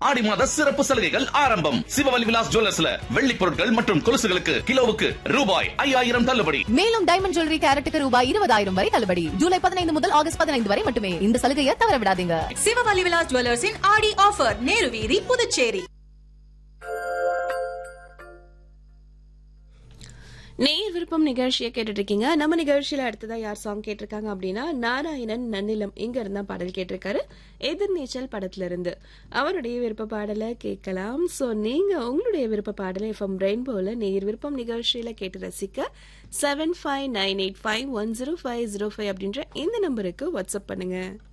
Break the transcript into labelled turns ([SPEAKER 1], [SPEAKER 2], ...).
[SPEAKER 1] ஆடி மாத சிறப்பு சலுகைகள் ஆரம்பம் சிவவலி விலாஸ் ஜுவல்லர்ஸ்ல வெள்ளி பொருட்கள் மற்றும் கொலுசுகளுக்கு கிலோவுக்கு ரூபாய் ஐயாயிரம் தள்ளுபடி
[SPEAKER 2] மேலும் டைமண்ட் ஜுவல்லரி கேரட்டுக்கு ரூபாய் இருபதாயிரம் வரை தள்ளுபடி ஜூலை பதினைந்து முதல் ஆகஸ்ட் பதினைந்து வரை மட்டுமே இந்த சலுகையை தவற விடாதீங்க
[SPEAKER 3] சிவவலி விலாஸ் ஜுவல்லர்ஸின் ஆடி ஆஃபர் நேரு வீதி புதுச்சேரி
[SPEAKER 4] நேர் விருப்பம் நிகழ்ச்சியை கேட்டுட்டு இருக்கீங்க நம்ம நிகழ்ச்சியில அடுத்ததா யார் சாங் கேட்டிருக்காங்க அப்படின்னா நாராயணன் நன்னிலம் இங்க இருந்தா பாடல் கேட்டிருக்காரு எதிர்நீச்சல் படத்துல இருந்து அவருடைய விருப்ப பாடலை கேட்கலாம் சோ நீங்க உங்களுடைய விருப்ப பாடலை எஃப்எம் ரெயின்போல நேர் விருப்பம் நிகழ்ச்சியில கேட்டு ரசிக்க seven five nine eight five one zero five zero five அப்படின்ற இந்த நம்பருக்கு வாட்ஸ்அப் பண்ணுங்க